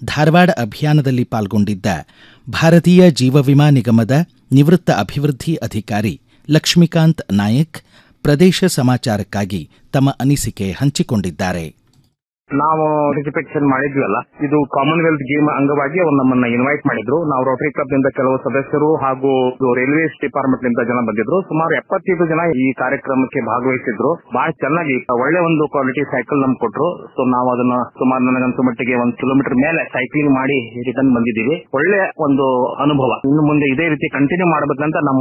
ಧಾರವಾಡ ಅಭಿಯಾನದಲ್ಲಿ ಪಾಲ್ಗೊಂಡಿದ್ದ ಭಾರತೀಯ ಜೀವ ವಿಮಾ ನಿಗಮದ ನಿವೃತ್ತ ಅಭಿವೃದ್ಧಿ ಅಧಿಕಾರಿ ಲಕ್ಷ್ಮೀಕಾಂತ್ ನಾಯಕ್ ಪ್ರದೇಶ ಸಮಾಚಾರಕ್ಕಾಗಿ ತಮ್ಮ ಅನಿಸಿಕೆ ಹಂಚಿಕೊಂಡಿದ್ದಾರೆ ನಾವು ಪಾರ್ಟಿಸಿಪೇಷನ್ ಮಾಡಿದ್ವಲ್ಲ ಇದು ಕಾಮನ್ವೆಲ್ತ್ ಗೇಮ್ ಅಂಗವಾಗಿ ಅವ್ರು ನಮ್ಮನ್ನ ಇನ್ವೈಟ್ ಮಾಡಿದ್ರು ನಾವು ರೋಟರಿ ಕ್ಲಬ್ ನಿಂದ ಕೆಲವು ಸದಸ್ಯರು ಹಾಗೂ ರೈಲ್ವೇಸ್ ಡಿಪಾರ್ಟ್ಮೆಂಟ್ ನಿಂದ ಜನ ಬಂದಿದ್ರು ಸುಮಾರು ಎಪ್ಪತ್ತೈದು ಜನ ಈ ಕಾರ್ಯಕ್ರಮಕ್ಕೆ ಭಾಗವಹಿಸಿದ್ರು ಬಹಳ ಚೆನ್ನಾಗಿ ಒಳ್ಳೆ ಒಂದು ಕ್ವಾಲಿಟಿ ಸೈಕಲ್ ನಮ್ಗೆ ಕೊಟ್ರು ಸೊ ನಾವು ಅದನ್ನ ಸುಮಾರು ನನಗನ್ಸೋ ಮಟ್ಟಿಗೆ ಒಂದು ಕಿಲೋಮೀಟರ್ ಮೇಲೆ ಸೈಕ್ಲಿಂಗ್ ಮಾಡಿ ರಿಟರ್ನ್ ಬಂದಿದ್ದೀವಿ ಒಳ್ಳೆ ಒಂದು ಅನುಭವ ಇನ್ನು ಮುಂದೆ ಇದೇ ರೀತಿ ಕಂಟಿನ್ಯೂ ಮಾಡಬೇಕಂತ ನಮ್ಮ